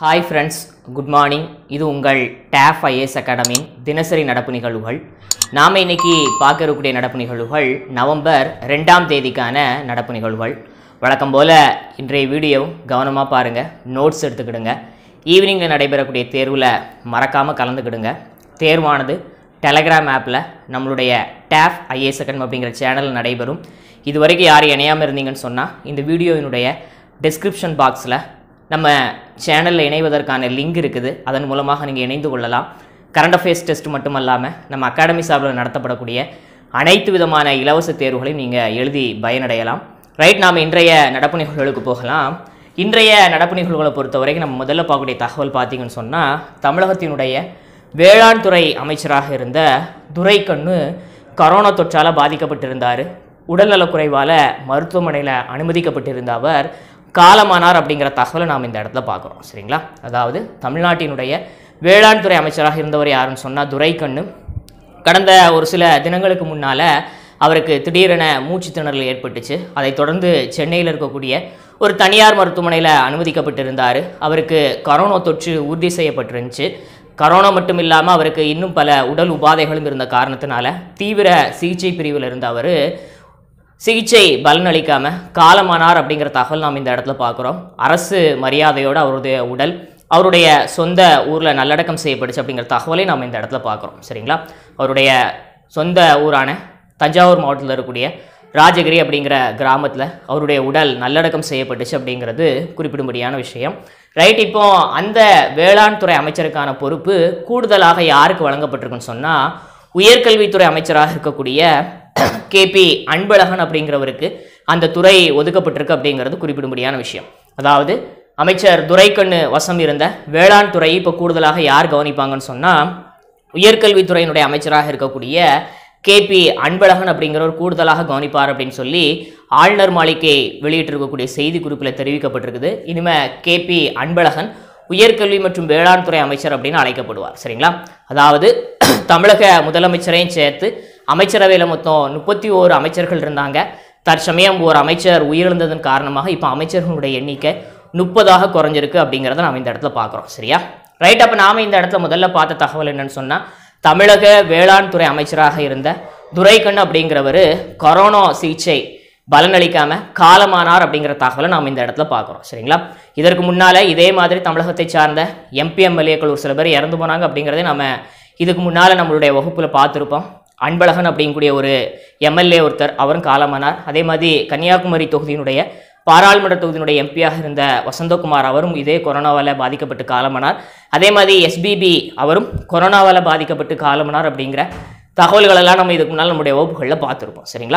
hi friends good morning இது உங்கள் டேஃப் IAS அகாடமியின் தினசரி நடப்பு நிகழ்வுகள் நாம் இன்னைக்கு பார்க்க இருக்கக்கூடிய நடப்பு நிகழ்வுகள் நவம்பர் ரெண்டாம் தேதிக்கான நடப்பு நிகழ்வுகள் வழக்கம் போல் இன்றைய வீடியோ கவனமாக பாருங்கள் நோட்ஸ் எடுத்துக்கிடுங்க ஈவினிங்கில் நடைபெறக்கூடிய தேர்வில் மறக்காமல் கலந்துக்கிடுங்க தேர்வானது டெலகிராம் ஆப்பில் நம்மளுடைய டேஃப் ஐஏஎஸ் அகாடமி அப்படிங்கிற சேனல் நடைபெறும் இது வரைக்கும் யாரும் இணையாமல் இருந்தீங்கன்னு சொன்னால் இந்த வீடியோவினுடைய டிஸ்கிரிப்ஷன் பாக்ஸில் நம்ம சேனலில் இணைவதற்கான லிங்க் இருக்குது அதன் மூலமாக நீங்கள் இணைந்து கொள்ளலாம் கரண்ட் அஃபேர்ஸ் டெஸ்ட் மட்டும் இல்லாமல் நம்ம அகாடமி சார்பில் நடத்தப்படக்கூடிய அனைத்து விதமான இலவச தேர்வுகளையும் நீங்கள் எழுதி பயனடையலாம் ரைட் நாம் இன்றைய நடப்பு நிகழ்வுகளுக்கு போகலாம் இன்றைய நடப்பு நிகழ்வுகளை பொறுத்த வரைக்கும் நம்ம முதல்ல பார்க்கக்கூடிய தகவல் பார்த்தீங்கன்னு சொன்னால் தமிழகத்தினுடைய வேளாண் துறை அமைச்சராக இருந்த துரைக்கண்ணு கரோனா தொற்றால் பாதிக்கப்பட்டிருந்தார் உடல்நலக்குறைவால் மருத்துவமனையில் அனுமதிக்கப்பட்டிருந்த அவர் காலமானார் அப்படிங்கிற தகவலை நாம் இந்த இடத்துல பார்க்குறோம் சரிங்களா அதாவது தமிழ்நாட்டினுடைய வேளாண் துறை அமைச்சராக இருந்தவர் யாருன்னு சொன்னால் துரைக்கண்ணு கடந்த ஒரு சில தினங்களுக்கு முன்னால் அவருக்கு திடீரென மூச்சு திணறல் ஏற்பட்டுச்சு அதைத் தொடர்ந்து சென்னையில் இருக்கக்கூடிய ஒரு தனியார் மருத்துவமனையில் அனுமதிக்கப்பட்டிருந்தார் அவருக்கு கரோனா தொற்று உறுதி செய்யப்பட்டிருந்துச்சு கரோனா மட்டும் இல்லாமல் அவருக்கு இன்னும் பல உடல் உபாதைகளும் இருந்த காரணத்தினால தீவிர சிகிச்சை பிரிவில் இருந்த அவர் சிகிச்சை பலனளிக்காம காலமானார் அப்படிங்கிற தகவல் நாம் இந்த இடத்துல பார்க்குறோம் அரசு மரியாதையோடு அவருடைய உடல் அவருடைய சொந்த ஊரில் நல்லடக்கம் செய்யப்படுச்சு அப்படிங்கிற தகவலை நாம் இந்த இடத்துல பார்க்குறோம் சரிங்களா அவருடைய சொந்த ஊரான தஞ்சாவூர் மாவட்டத்தில் இருக்கக்கூடிய ராஜகிரி அப்படிங்கிற கிராமத்தில் அவருடைய உடல் நல்லடக்கம் செய்யப்பட்டுச்சு அப்படிங்கிறது குறிப்பிடும்படியான விஷயம் ரைட் இப்போ அந்த வேளாண் துறை அமைச்சருக்கான பொறுப்பு கூடுதலாக யாருக்கு வழங்கப்பட்டிருக்குன்னு சொன்னால் உயர்கல்வித்துறை அமைச்சராக இருக்கக்கூடிய கேபி அன்பழகன் அப்படிங்கிறவருக்கு அந்த துறை ஒதுக்கப்பட்டிருக்கு அப்படிங்கிறது குறிப்பிடும்படியான விஷயம் அதாவது அமைச்சர் துரைக்கண்ணு வசம் இருந்த வேளாண் துறையை இப்போ கூடுதலாக யார் கவனிப்பாங்கன்னு சொன்னால் உயர்கல்வித்துறையினுடைய அமைச்சராக இருக்கக்கூடிய கேபி அன்பழகன் அப்படிங்கிறவர் கூடுதலாக கவனிப்பார் அப்படின்னு சொல்லி ஆளுநர் மாளிகை வெளியிட்டிருக்கக்கூடிய செய்தி குறிப்பில் தெரிவிக்கப்பட்டிருக்குது இனிமே கேபி அன்பழகன் உயர்கல்வி மற்றும் வேளாண் துறை அமைச்சர் அப்படின்னு அழைக்கப்படுவார் சரிங்களா அதாவது தமிழக முதலமைச்சரையும் சேர்த்து அமைச்சரவையில் மொத்தம் முப்பத்தி ஓரு அமைச்சர்கள் இருந்தாங்க தற்சமயம் ஒரு அமைச்சர் உயிரிழந்ததன் காரணமாக இப்போ அமைச்சர்களுடைய எண்ணிக்கை முப்பதாக குறைஞ்சிருக்கு அப்படிங்கிறத நாம் இந்த இடத்துல பார்க்குறோம் சரியா ரைட் அப்போ நாம் இந்த இடத்துல முதல்ல பார்த்த தகவல் என்னன்னு சொன்னால் தமிழக வேளாண் துறை அமைச்சராக இருந்த துரைக்கண்ணு அப்படிங்கிறவர் கொரோனா சிகிச்சை பலனளிக்காம காலமானார் அப்படிங்கிற தகவலை நாம் இந்த இடத்துல பார்க்குறோம் சரிங்களா இதற்கு முன்னால் இதே மாதிரி தமிழகத்தை சார்ந்த எம்பி எம்எல்ஏக்கள் ஒரு சில பேர் இறந்து போனாங்க அப்படிங்கிறதே நம்ம இதுக்கு முன்னால் நம்மளுடைய வகுப்பில் பார்த்துருப்போம் அன்பழகன் அப்படிங்கக்கூடிய ஒரு எம்எல்ஏ ஒருத்தர் அவரும் காலமானார் அதே மாதிரி கன்னியாகுமரி தொகுதியினுடைய பாராளுமன்ற தொகுதியினுடைய எம்பியாக இருந்த வசந்தகுமார் அவரும் இதே கொரோனாவால் பாதிக்கப்பட்டு காலமானார் அதே மாதிரி எஸ்பிபி அவரும் கொரோனாவால் பாதிக்கப்பட்டு காலமானார் அப்படிங்கிற தகவல்களெல்லாம் நம்ம இதுக்கு முன்னால் நம்முடைய வகுப்புகளில் பார்த்துருப்போம் சரிங்களா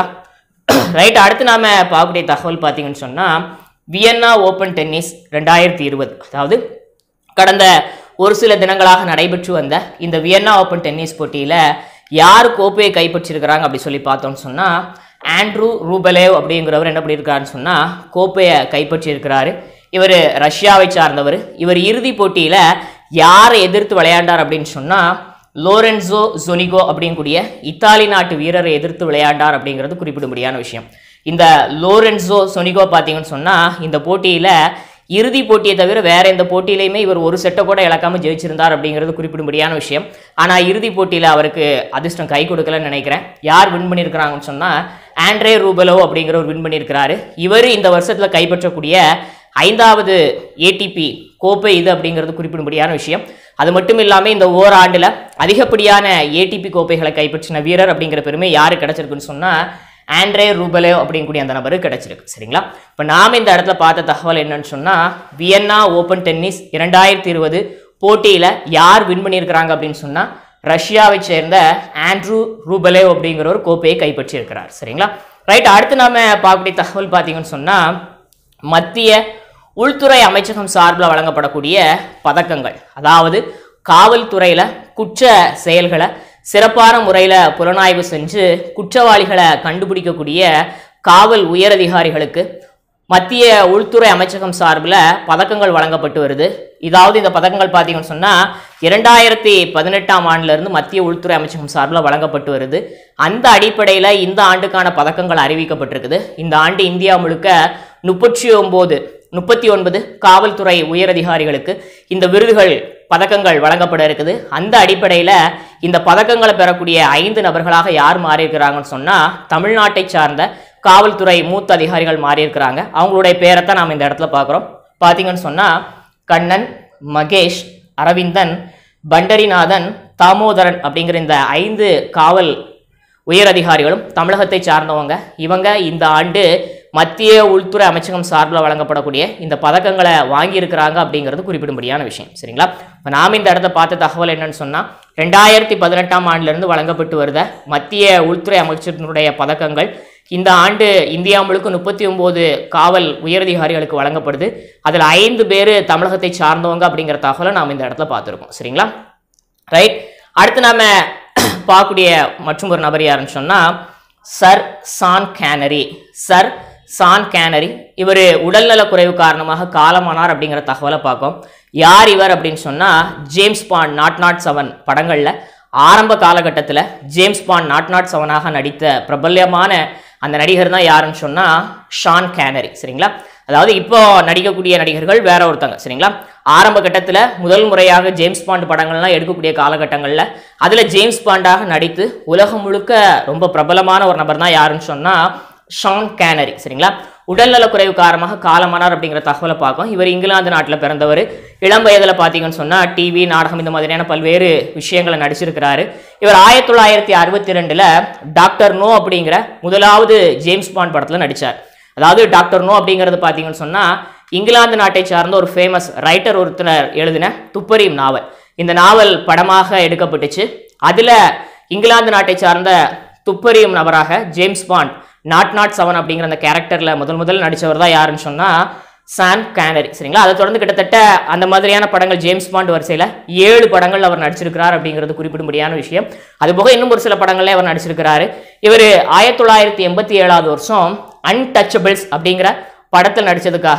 ரைட் அடுத்து நாம் பார்க்கக்கூடிய தகவல் பார்த்தீங்கன்னு சொன்னால் வியன்னா ஓப்பன் டென்னிஸ் ரெண்டாயிரத்தி இருபது அதாவது கடந்த ஒரு சில தினங்களாக நடைபெற்று வந்த இந்த வியன்னா ஓப்பன் டென்னிஸ் போட்டியில் யார் கோப்பையை கைப்பற்றிருக்கிறாங்க அப்படி சொல்லி பார்த்தோம்னு சொன்னால் ஆண்ட்ரூ ரூபலேவ் அப்படிங்கிறவர் என்ன பண்ணியிருக்காருன்னு சொன்னால் கோப்பையை கைப்பற்றியிருக்கிறாரு இவர் ரஷ்யாவை சார்ந்தவர் இவர் இறுதி போட்டியில் யாரை எதிர்த்து விளையாண்டார் அப்படின்னு சொன்னால் லோரென்சோ ஜொனிகோ அப்படிங்கக்கூடிய இத்தாலி நாட்டு வீரரை எதிர்த்து விளையாண்டார் அப்படிங்கிறது குறிப்பிடும்படியான விஷயம் இந்த லோரென்சோ சொனிகோ பார்த்தீங்கன்னு சொன்னால் இந்த போட்டியில் இறுதி போட்டியை தவிர வேற எந்த போட்டியிலையுமே இவர் ஒரு செட்டை கூட இழக்காம ஜெயிச்சிருந்தார் அப்படிங்கிறது குறிப்பிடும்படியான விஷயம் ஆனால் இறுதி போட்டியில் அவருக்கு அதிர்ஷ்டம் கை கொடுக்கலன்னு நினைக்கிறேன் யார் வின் பண்ணியிருக்கிறாங்கன்னு சொன்னால் ஆண்ட்ரே ரூபலோ அப்படிங்கிறவர் வின் பண்ணியிருக்கிறாரு இவர் இந்த வருஷத்தில் கைப்பற்றக்கூடிய ஐந்தாவது ஏடிபி கோப்பை இது அப்படிங்கிறது குறிப்பிடும்படியான விஷயம் அது மட்டும் இல்லாமல் இந்த ஓராண்டில் அதிகப்படியான ஏடிபி கோப்பைகளை கைப்பற்றின வீரர் அப்படிங்கிற பெருமை யாருக்கு கிடைச்சிருக்குன்னு சொன்னால் ஆண்ட்ரே ரூபலே அப்படிங்கக்கூடிய அந்த நபருக்கு கிடைச்சிருக்கு சரிங்களா இப்போ நாம் இந்த இடத்துல பார்த்த தகவல் என்னன்னு சொன்னால் வியன்னா ஓப்பன் டென்னிஸ் இரண்டாயிரத்தி இருபது போட்டியில் யார் வின் பண்ணியிருக்கிறாங்க அப்படின்னு சொன்னால் ரஷ்யாவை சேர்ந்த ஆண்ட்ரூ ரூபலே அப்படிங்கிற ஒரு கோப்பையை கைப்பற்றியிருக்கிறார் சரிங்களா ரைட் அடுத்து நாம பார்க்கக்கூடிய தகவல் பார்த்தீங்கன்னு சொன்னால் மத்திய உள்துறை அமைச்சகம் சார்பில் வழங்கப்படக்கூடிய பதக்கங்கள் அதாவது காவல்துறையில் குற்ற செயல்களை சிறப்பான முறையில் புலனாய்வு செஞ்சு குற்றவாளிகளை கண்டுபிடிக்கக்கூடிய காவல் உயரதிகாரிகளுக்கு மத்திய உள்துறை அமைச்சகம் சார்பில் பதக்கங்கள் வழங்கப்பட்டு வருது இதாவது இந்த பதக்கங்கள் பார்த்தீங்கன்னு சொன்னால் இரண்டாயிரத்தி பதினெட்டாம் ஆண்டிலிருந்து மத்திய உள்துறை அமைச்சகம் சார்பில் வழங்கப்பட்டு வருது அந்த அடிப்படையில் இந்த ஆண்டுக்கான பதக்கங்கள் அறிவிக்கப்பட்டிருக்குது இந்த ஆண்டு இந்தியா முழுக்க முப்பத்தி ஒம்பது முப்பத்தி ஒன்பது காவல்துறை உயரதிகாரிகளுக்கு இந்த விருதுகள் பதக்கங்கள் வழங்கப்பட இருக்குது அந்த அடிப்படையில் இந்த பதக்கங்களை பெறக்கூடிய ஐந்து நபர்களாக யார் மாறியிருக்கிறாங்கன்னு சொன்னால் தமிழ்நாட்டை சார்ந்த காவல்துறை மூத்த அதிகாரிகள் மாறியிருக்கிறாங்க அவங்களுடைய பேரைத்தான் நாம் இந்த இடத்துல பார்க்குறோம் பார்த்தீங்கன்னு சொன்னால் கண்ணன் மகேஷ் அரவிந்தன் பண்டரிநாதன் தாமோதரன் அப்படிங்கிற இந்த ஐந்து காவல் உயர் அதிகாரிகளும் தமிழகத்தை சார்ந்தவங்க இவங்க இந்த ஆண்டு மத்திய உள்துறை அமைச்சகம் சார்பில் வழங்கப்படக்கூடிய இந்த பதக்கங்களை வாங்கியிருக்கிறாங்க அப்படிங்கிறது குறிப்பிடும்படியான விஷயம் சரிங்களா இப்போ நாம் இந்த இடத்த பார்த்த தகவல் என்னன்னு சொன்னால் ரெண்டாயிரத்தி பதினெட்டாம் ஆண்டிலிருந்து வழங்கப்பட்டு வருத மத்திய உள்துறை அமைச்சரினுடைய பதக்கங்கள் இந்த ஆண்டு இந்தியா முழுக்க முப்பத்தி ஒம்பது காவல் உயரதிகாரிகளுக்கு வழங்கப்படுது அதில் ஐந்து பேர் தமிழகத்தை சார்ந்தவங்க அப்படிங்கிற தகவலை நாம் இந்த இடத்துல பார்த்துருக்கோம் சரிங்களா ரைட் அடுத்து நாம பார்க்கக்கூடிய மற்றும் ஒரு நபர் யாருன்னு சொன்னால் sir Sean Connery sir Sean Connery இவர் உடல்நலக் குறைவு காரணமாக காலமானார் அப்படிங்கிற தகவலை பார்க்கும் யார் இவர் அப்படின்னு சொன்னால் James Bond nought nought seven படங்களில் ஆரம்ப காலகட்டத்தில் ஜேம்ஸ் பாண்ட் நாட் நாட் செவனாக நடித்த பிரபல்யமான அந்த நடிகர் தான் யாருன்னு சொன்னால் ஷான் கேனரி சரிங்களா அதாவது இப்போ நடிக்கக்கூடிய நடிகர்கள் வேற ஒருத்தங்க சரிங்களா ஆரம்ப கட்டத்தில் முதல் முறையாக ஜேம்ஸ் பாண்ட் படங்கள்லாம் எடுக்கக்கூடிய காலகட்டங்களில் அதில் ஜேம்ஸ் பாண்டாக நடித்து உலகம் முழுக்க ரொம்ப பிரபலமான ஒரு நபர் தான் யாருன்னு சொன்னால் ஷான் கேனரி சரிங்களா உடல்நலக் குறைவு காரணமாக காலமானார் அப்படிங்கிற தகவலை பார்க்கும் இவர் இங்கிலாந்து நாட்டில் பிறந்தவர் இளம் வயதில் பார்த்தீங்கன்னு சொன்னால் டிவி நாடகம் இந்த மாதிரியான பல்வேறு விஷயங்களை நடிச்சிருக்கிறாரு இவர் ஆயிரத்தி தொள்ளாயிரத்தி அறுபத்தி ரெண்டில் டாக்டர் நோ அப்படிங்கிற முதலாவது ஜேம்ஸ் பாண்ட் படத்தில் நடித்தார் அதாவது டாக்டர் நோ அப்படிங்கிறது பார்த்தீங்கன்னு சொன்னால் இங்கிலாந்து நாட்டை சார்ந்த ஒரு ஃபேமஸ் ரைட்டர் ஒருத்தர் எழுதின துப்பறியும் நாவல் இந்த நாவல் படமாக எடுக்கப்பட்டுச்சு அதில் இங்கிலாந்து நாட்டை சார்ந்த துப்பறியும் நபராக James Bond nought nought seven அப்படிங்கிற அந்த கேரக்டரில் முதல் முதல் நடித்தவர் தான் யாருன்னு சொன்னால் சான் கேனரி சரிங்களா அதை தொடர்ந்து கிட்டத்தட்ட அந்த மாதிரியான படங்கள் ஜேம்ஸ் பாண்ட் வரிசையில் ஏழு படங்கள் அவர் நடிச்சிருக்கிறார் அப்படிங்கிறது குறிப்பிடும்படியான விஷயம் அதுபோக இன்னும் ஒரு சில படங்கள்ல அவர் நடிச்சிருக்கிறாரு இவர் ஆயிரத்தி தொள்ளாயிரத்தி எண்பத்தி ஏழாவது வருஷம் அன்டச்சபிள்ஸ் அப்படிங்கிற படத்தில் நடித்ததுக்காக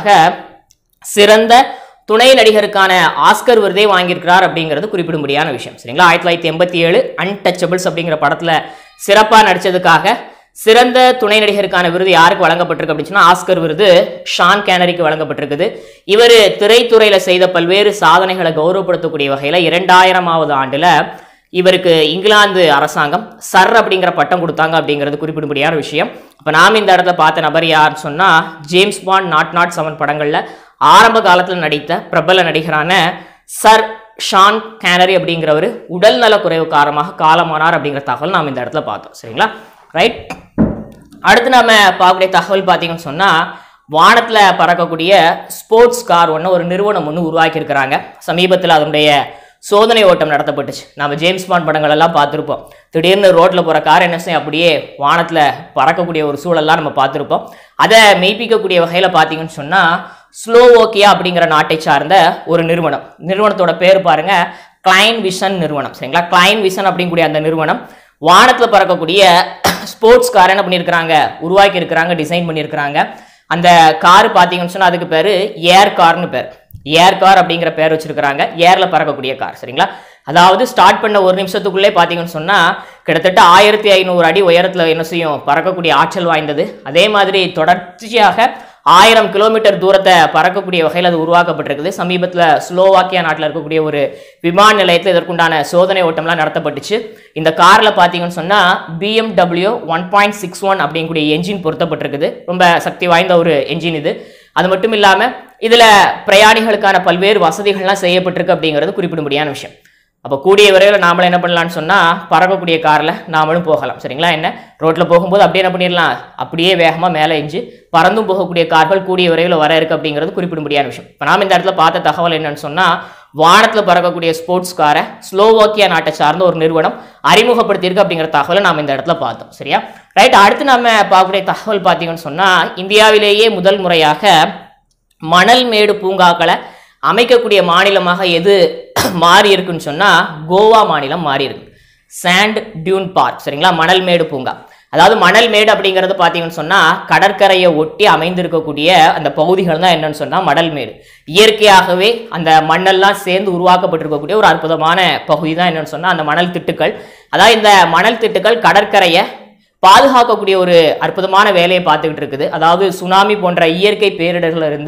சிறந்த துணை நடிகருக்கான ஆஸ்கர் விருதை வாங்கியிருக்கிறார் அப்படிங்கிறது குறிப்பிடும்படியான விஷயம் சரிங்களா ஆயிரத்தி தொள்ளாயிரத்தி எண்பத்தி ஏழு அன்டச்சபிள்ஸ் அப்படிங்கிற படத்தில் சிறப்பாக நடித்ததுக்காக சிறந்த துணை நடிகருக்கான விருது யாருக்கு வழங்கப்பட்டிருக்கு அப்படின்னு சொன்னா ஆஸ்கர் விருது ஷான் கேனரிக்கு வழங்கப்பட்டிருக்குது இவர் திரைத்துறையில் செய்த பல்வேறு சாதனைகளை கௌரவப்படுத்தக்கூடிய வகையில் இரண்டாயிரமாவது ஆண்டில் இவருக்கு இங்கிலாந்து அரசாங்கம் சர் அப்படிங்கிற பட்டம் கொடுத்தாங்க அப்படிங்கிறது குறிப்பிடும்படியான விஷயம் இப்போ நாம் இந்த இடத்துல பார்த்த நபர் யாருன்னு சொன்னால் James Bond nought nought seven படங்களில் ஆரம்ப காலத்தில் நடித்த பிரபல நடிகரான சர் ஷான் கேனரி அப்படிங்கிறவர் உடல் நல குறைவு காரணமாக காலமானார் அப்படிங்கிற தகவல் நாம் இந்த இடத்துல பார்த்தோம் சரிங்களா ரைட் அடுத்து நாம பார்க்கக்கூடிய தகவல் பார்த்தீங்கன்னு சொன்னால் வானத்தில் பறக்கக்கூடிய ஸ்போர்ட்ஸ் கார் ஒன்று ஒரு நிறுவனம் ஒன்று உருவாக்கியிருக்கிறாங்க சமீபத்தில் அதனுடைய சோதனை ஓட்டம் நடத்தப்பட்டுச்சு நம்ம ஜேம்ஸ் பாண்ட் படங்கள் எல்லாம் பார்த்துருப்போம் திடீர்னு ரோட்டில் போகிற கார் என்ன செய்யும் அப்படியே வானத்தில் பறக்கக்கூடிய ஒரு சூழல்லாம் நம்ம பார்த்துருப்போம் அதை மெய்ப்பிக்கக்கூடிய வகையில் பார்த்தீங்கன்னு சொன்னால் ஸ்லோவோக்கியா அப்படிங்கிற நாட்டை சார்ந்த ஒரு நிறுவனம் நிறுவனத்தோட பேர் பாருங்க கிளைன் விஷன் நிறுவனம் சரிங்களா கிளைன் விஷன் அப்படிங்கக்கூடிய அந்த நிறுவனம் வானத்தில் பறக்கக்கூடிய ஸ்போர்ட்ஸ் கார் என்ன பண்ணியிருக்கிறாங்க உருவாக்கி இருக்கிறாங்க டிசைன் பண்ணியிருக்கிறாங்க அந்த கார் பார்த்தீங்கன்னு சொன்னால் அதுக்கு பேர் ஏர் கார்னு பேர் ஏர் கார் அப்படிங்கிற பேர் வச்சிருக்கிறாங்க ஏரில் பறக்கக்கூடிய கார் சரிங்களா அதாவது ஸ்டார்ட் பண்ண ஒரு நிமிஷத்துக்குள்ளே பார்த்தீங்கன்னு சொன்னால் கிட்டத்தட்ட ஆயிரத்தி ஐநூறு அடி உயரத்தில் என்ன செய்யும் பறக்கக்கூடிய ஆற்றல் வாய்ந்தது அதே மாதிரி தொடர்ச்சியாக ஆயிரம் கிலோமீட்டர் தூரத்தை பறக்கக்கூடிய வகையில் அது உருவாக்கப்பட்டிருக்குது சமீபத்தில் ஸ்லோவாக்கியா நாட்டில் இருக்கக்கூடிய ஒரு விமான நிலையத்தில் இதற்குண்டான சோதனை ஓட்டம்லாம் நடத்தப்பட்டுச்சு இந்த காரில் பார்த்தீங்கன்னு சொன்னால் BMW one point six one அப்படிங்கக்கூடிய என்ஜின் பொருத்தப்பட்டிருக்குது ரொம்ப சக்தி வாய்ந்த ஒரு என்ஜின் இது அது மட்டும் இல்லாமல் இதில் பிரயாணிகளுக்கான பல்வேறு வசதிகள்லாம் செய்யப்பட்டிருக்கு அப்படிங்கிறது குறிப்பிடும்படியான விஷயம் அப்போ கூடிய விரைவில் நாமளும் என்ன பண்ணலாம்னு சொன்னால் பறக்கக்கூடிய காரில் நாமளும் போகலாம் சரிங்களா என்ன ரோட்டில் போகும்போது அப்படியே என்ன பண்ணிடலாம் அப்படியே வேகமாக மேலே எஞ்சி பறந்தும் போகக்கூடிய கார்கள் கூடிய விரைவில் வர இருக்கு அப்படிங்கிறது குறிப்பிடும்படியான விஷயம் இப்போ நாம் இந்த இடத்துல பார்த்த தகவல் என்னன்னு சொன்னால் வானத்தில் பறக்கக்கூடிய ஸ்போர்ட்ஸ் காரை ஸ்லோவோக்கியா நாட்டை சார்ந்த ஒரு நிறுவனம் அறிமுகப்படுத்தியிருக்கு அப்படிங்கிற தகவலை நாம் இந்த இடத்துல பார்த்தோம் சரியா ரைட் அடுத்து நம்ம பார்க்கக்கூடிய தகவல் பார்த்தீங்கன்னு சொன்னால் இந்தியாவிலேயே முதல் முறையாக மணல் மேடு பூங்காக்களை அமைக்கக்கூடிய மாநிலமாக எது மாறி இருக்குன்னு சொன்னால் கோவா மாநிலம் மாறி இருக்கு சாண்ட் டியூன் பார்க் சரிங்களா மணல் மேடு பூங்கா அதாவது மணல் மேடு அப்படிங்கிறது பார்த்தீங்கன்னு சொன்னால் கடற்கரையை ஒட்டி அமைந்திருக்கக்கூடிய அந்த பகுதிகள் தான் என்னன்னு சொன்னால் மணல் மேடு இயற்கையாகவே அந்த மண்ணெல்லாம் சேர்ந்து உருவாக்கப்பட்டிருக்கக்கூடிய ஒரு அற்புதமான பகுதி தான் என்னன்னு சொன்னால் அந்த மணல் திட்டுக்கள் அதாவது இந்த மணல் திட்டுக்கள் கடற்கரையை பாதுகாக்கக்கூடிய ஒரு அற்புதமான வேலையை பார்த்துக்கிட்டு இருக்குது அதாவது சுனாமி போன்ற இயற்கை பேரிடர்களில் இருந்து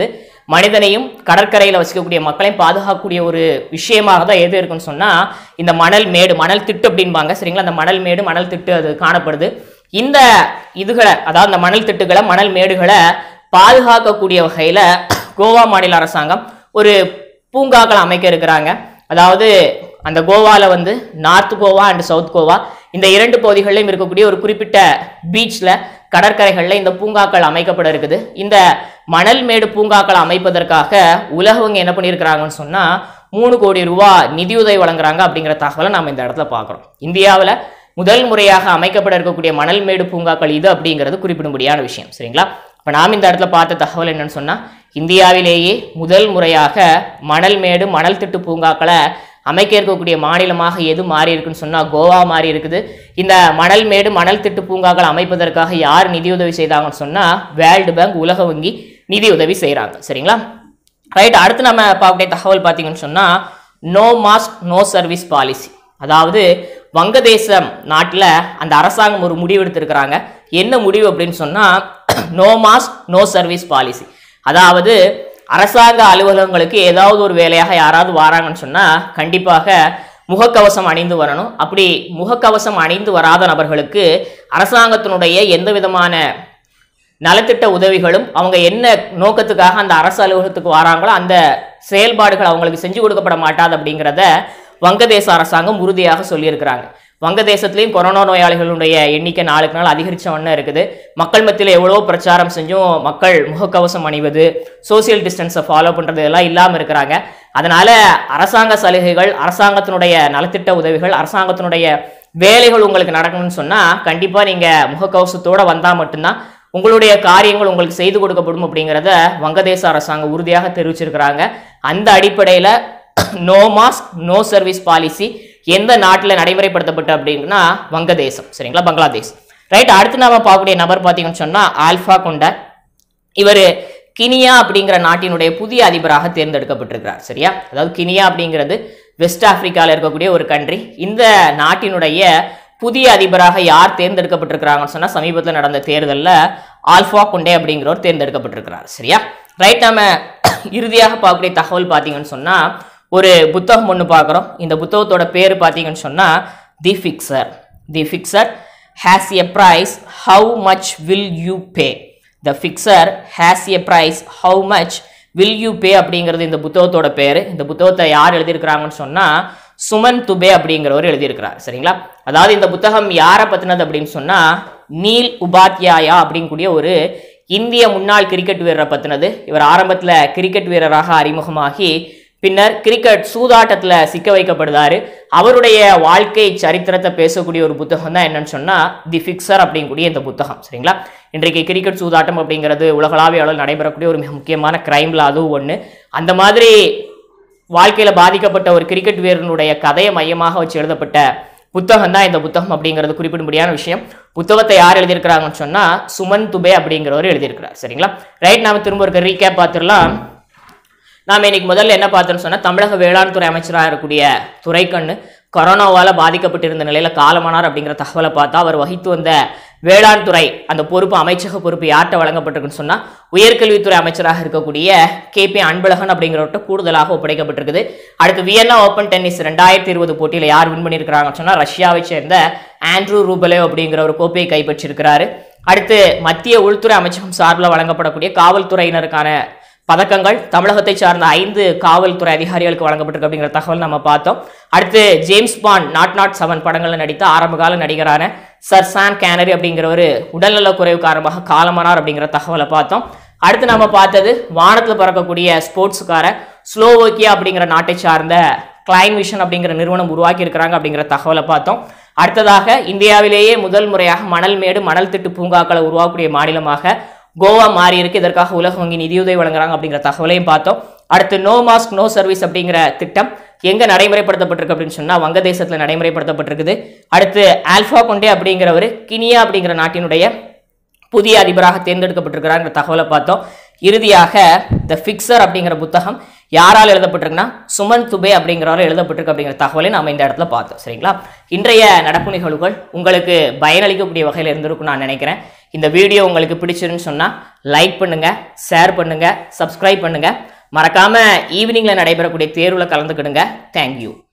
மனிதனையும் கடற்கரையில் வசிக்கக்கூடிய மக்களையும் பாதுகாக்கக்கூடிய ஒரு விஷயமாக தான் எது இருக்குன்னு சொன்னால் இந்த மணல் மேடு மணல் திட்டு அப்படின்பாங்க சரிங்களா அந்த மணல் மேடு மணல் திட்டு அது காணப்படுது இந்த இதுகளை அதாவது இந்த மணல் திட்டுகளை மணல் மேடுகளை பாதுகாக்கக்கூடிய வகையில் கோவா மாநில அரசாங்கம் ஒரு பூங்காக்களை அமைக்க இருக்கிறாங்க அதாவது அந்த கோவாவில் வந்து north Goa and south Goa இந்த இரண்டு பகுதிகளிலும் இருக்கக்கூடிய ஒரு குறிப்பிட்ட பீச்சில் கடற்கரைகளில் இந்த பூங்காக்கள் அமைக்கப்பட இருக்குது இந்த மணல் மேடு பூங்காக்களை அமைப்பதற்காக உலகவங்க என்ன பண்ணியிருக்கிறாங்கன்னு சொன்னால் மூணு கோடி ரூபா நிதியுதவி வழங்குறாங்க அப்படிங்கிற தகவலை நம்ம இந்த இடத்துல பார்க்குறோம் இந்தியாவில் முதல் முறையாக அமைக்கப்பட இருக்கக்கூடிய மணல் மேடு பூங்காக்கள் இது அப்படிங்கிறது குறிப்பிடும்படியான விஷயம் சரிங்களா இப்போ நாம் இந்த இடத்துல பார்த்த தகவல் என்னன்னு சொன்னால் இந்தியாவிலேயே முதல் முறையாக மணல் மேடு மணல் திட்டு பூங்காக்களை அமைக்க இருக்கக்கூடிய மாநிலமாக எது மாறி இருக்குன்னு சொன்னால் கோவா மாறி இருக்குது இந்த மணல் மேடு மணல் திட்டு பூங்காக்கள் அமைப்பதற்காக யார் நிதியுதவி செய்தாங்கன்னு சொன்னால் வேர்ல்டு பேங்க் உலக வங்கி நிதியுதவி செய்கிறாங்க சரிங்களா ரைட் அடுத்து நம்ம பார்க்கக்கூடிய தகவல் பார்த்தீங்கன்னு சொன்னால் no mask no service policy அதாவது வங்கதேசம் நாட்டில் அந்த அரசாங்கம் ஒரு முடிவு எடுத்திருக்கிறாங்க என்ன முடிவு அப்படின்னு சொன்னால் no mask no service policy அதாவது அரசாங்க அலுவலகங்களுக்கு ஏதாவது ஒரு வேலையாக யாராவது வராங்கன்னு சொன்னால் கண்டிப்பாக முகக்கவசம் அணிந்து வரணும் அப்படி முகக்கவசம் அணிந்து வராத நபர்களுக்கு அரசாங்கத்தினுடைய எந்த விதமான நலத்திட்ட உதவிகளும் அவங்க என்ன நோக்கத்துக்காக அந்த அரசு அலுவலகத்துக்கு வராங்களோ அந்த செயல்பாடுகள் அவங்களுக்கு செஞ்சு கொடுக்கப்பட மாட்டாது அப்படிங்கிறத வங்கதேச அரசாங்கம் உறுதியாக சொல்லியிருக்கிறாங்க வங்கதேசத்துலேயும் கொரோனா நோயாளிகளுடைய எண்ணிக்கை நாளுக்கு நாள் அதிகரிச்ச வண்ணம் இருக்குது மக்கள் மத்தியில் எவ்வளோ பிரச்சாரம் செஞ்சும் மக்கள் முகக்கவசம் அணிவது சோசியல் டிஸ்டன்ஸை ஃபாலோ பண்ணுறது இதெல்லாம் இல்லாமல் இருக்கிறாங்க அதனால அரசாங்க சலுகைகள் அரசாங்கத்தினுடைய நலத்திட்ட உதவிகள் அரசாங்கத்தினுடைய வேலைகள் உங்களுக்கு நடக்கணும்னு சொன்னால் கண்டிப்பாக நீங்கள் முகக்கவசத்தோடு வந்தால் மட்டும்தான் உங்களுடைய காரியங்கள் உங்களுக்கு செய்து கொடுக்கப்படும் அப்படிங்கிறத வங்கதேச அரசாங்கம் உறுதியாக தெரிவிச்சிருக்கிறாங்க அந்த அடிப்படையில் no mask no service policy எந்த நாட்டில் நடைமுறைப்படுத்தப்பட்டு அப்படின்னா வங்கதேசம் சரிங்களா பங்களாதேஷ் ரைட் அடுத்து நாம பார்க்கக்கூடிய நபர் பார்த்தீங்கன்னு சொன்னால் ஆல்ஃபா கொண்ட இவர் கினியா அப்படிங்கிற நாட்டினுடைய புதிய அதிபராக தேர்ந்தெடுக்கப்பட்டிருக்கிறார் சரியா அதாவது கினியா அப்படிங்கிறது வெஸ்ட் ஆப்பிரிக்காவில் இருக்கக்கூடிய ஒரு கண்ட்ரி இந்த நாட்டினுடைய புதிய அதிபராக யார் தேர்ந்தெடுக்கப்பட்டிருக்கிறாங்கன்னு சொன்னால் சமீபத்தில் நடந்த தேர்தலில் ஆல்ஃபா கொண்டே அப்படிங்கிறவர் தேர்ந்தெடுக்கப்பட்டிருக்கிறார் சரியா ரைட் நம்ம இறுதியாக பார்க்கக்கூடிய தகவல் பார்த்தீங்கன்னு சொன்னால் ஒரு புத்தகம் ஒன்று பார்க்குறோம் இந்த புத்தகத்தோட பேர் பார்த்தீங்கன்னு சொன்னால் the fixer the fixer has a price how much will you pay the fixer has a price how much will you pay அப்படிங்கிறது இந்த புத்தகத்தோட பேர் இந்த புத்தகத்தை யார் எழுதியிருக்கிறாங்கன்னு சொன்னால் சுமன் துபே அப்படிங்கிறவர் எழுதியிருக்கிறார் சரிங்களா அதாவது இந்த புத்தகம் யாரை பற்றினது அப்படின்னு சொன்னால் நீல் உபாத்யாயா அப்படிங்கக்கூடிய ஒரு இந்திய முன்னாள் கிரிக்கெட் வீரரை பற்றினது இவர் ஆரம்பத்தில் கிரிக்கெட் வீரராக அறிமுகமாகி பின்னர் கிரிக்கெட் சூதாட்டத்தில் சிக்க வைக்கப்படுதாரு அவருடைய வாழ்க்கை சரித்திரத்தை பேசக்கூடிய ஒரு புத்தகம் தான் என்னன்னு சொன்னால் தி ஃபிக்சர் அப்படிங்கக்கூடிய இந்த புத்தகம் சரிங்களா இன்றைக்கு கிரிக்கெட் சூதாட்டம் அப்படிங்கிறது உலகளாவிய அளவில் நடைபெறக்கூடிய ஒரு மிக முக்கியமான கிரைமில் அதுவும் ஒன்று அந்த மாதிரி வாழ்க்கையில் பாதிக்கப்பட்ட ஒரு கிரிக்கெட் வீரனுடைய கதையை மையமாக வச்சு எழுதப்பட்ட புத்தகம் தான் இந்த புத்தகம் அப்படிங்கிறது குறிப்பிடும்படியான விஷயம் புத்தகத்தை யார் எழுதியிருக்கிறாங்கன்னு சொன்னால் சுமன் துபே அப்படிங்கிறவர் எழுதியிருக்கிறார் சரிங்களா ரைட் நாம திரும்ப ஒரு ரீகேப் பார்த்துடலாம் நாம் இன்னைக்கு முதல்ல என்ன பார்த்தோம்னு சொன்னால் தமிழக வேளாண் துறை அமைச்சராக இருக்கக்கூடிய துரைக்கண்ணு கொரோனாவால் பாதிக்கப்பட்டிருந்த நிலையில் காலமானார் அப்படிங்கிற தகவலை பார்த்தா அவர் வகித்து வந்த வேளாண் துறை அந்த பொறுப்பு அமைச்சக பொறுப்பு யார்கிட்ட வழங்கப்பட்டிருக்குன்னு சொன்னால் உயர்கல்வித்துறை அமைச்சராக இருக்கக்கூடிய கே பி அன்பழகன் அப்படிங்கிறவர்கிட்ட கூடுதலாக ஒப்படைக்கப்பட்டிருக்குது அடுத்து வியன்னா ஓப்பன் டென்னிஸ் ரெண்டாயிரத்தி இருபது போட்டியில் யார் வின் பண்ணியிருக்கிறாங்கன்னு சொன்னால் ரஷ்யாவை சேர்ந்த ஆண்ட்ரூ ரூபலே அப்படிங்கிற ஒரு கோப்பையை கைப்பற்றியிருக்கிறாரு அடுத்து மத்திய உள்துறை அமைச்சகம் சார்பில் வழங்கப்படக்கூடிய காவல்துறையினருக்கான பதக்கங்கள் தமிழகத்தை சார்ந்த ஐந்து காவல்துறை அதிகாரிகளுக்கு வழங்கப்பட்டிருக்கு அப்படிங்கிற தகவல் நம்ம பார்த்தோம் அடுத்து James Bond nought nought seven படங்களில் நடித்த ஆரம்பகால நடிகரான சர் சான் கேனரி அப்படிங்கிற ஒரு உடல்நல குறைவு காரணமாக காலமானார் அப்படிங்கிற தகவலை பார்த்தோம் அடுத்து நம்ம பார்த்தது வானத்தில் பறக்கக்கூடிய ஸ்போர்ட்ஸுக்கார ஸ்லோவோக்கியா அப்படிங்கிற நாட்டை சார்ந்த கிளைன் விஷன் அப்படிங்கிற நிறுவனம் உருவாக்கி இருக்கிறாங்க அப்படிங்கிற தகவலை பார்த்தோம் அடுத்ததாக இந்தியாவிலேயே முதல் முறையாக மணல் மேடு மணல் திட்டு பூங்காக்களை உருவாக்கக்கூடிய மாநிலமாக கோவா மாறி இருக்கு இதற்காக உலக வங்கி நிதியுதவி வழங்குறாங்க அப்படிங்கிற தகவலையும் பார்த்தோம் அடுத்து நோ மாஸ்க் நோ சர்வீஸ் அப்படிங்கிற திட்டம் எங்க நடைமுறைப்படுத்தப்பட்டிருக்கு அப்படின்னு சொன்னா வங்கதேசத்துல நடைமுறைப்படுத்தப்பட்டிருக்குது அடுத்து ஆல்பா கொண்டே அப்படிங்கிறவர் கினியா அப்படிங்கிற நாட்டினுடைய புதிய அதிபராக தேர்ந்தெடுக்கப்பட்டிருக்கிறாங்கிற தகவலை பார்த்தோம் இறுதியாக த ஃபிக்சர் அப்படிங்கிற புத்தகம் யாரால் எழுதப்பட்டிருக்குன்னா சுமன் துபே அப்படிங்கிறவரால் எழுதப்பட்டிருக்கு அப்படிங்கிற தகவலை நாம இந்த இடத்துல பார்த்தோம் சரிங்களா இன்றைய நடப்பு நிகழ்வுகள் உங்களுக்கு பயனளிக்கக்கூடிய வகையில் இருந்திருக்கும் நான் நினைக்கிறேன் இந்த வீடியோ உங்களுக்கு பிடிச்சிருன்னு சொன்னால் லைக் பண்ணுங்கள் ஷேர் பண்ணுங்கள் சப்ஸ்கிரைப் பண்ணுங்கள் மறக்காமல் ஈவினிங்கில் நடைபெறக்கூடிய தேர்வில் கலந்துக்கிடுங்க தேங்க்யூ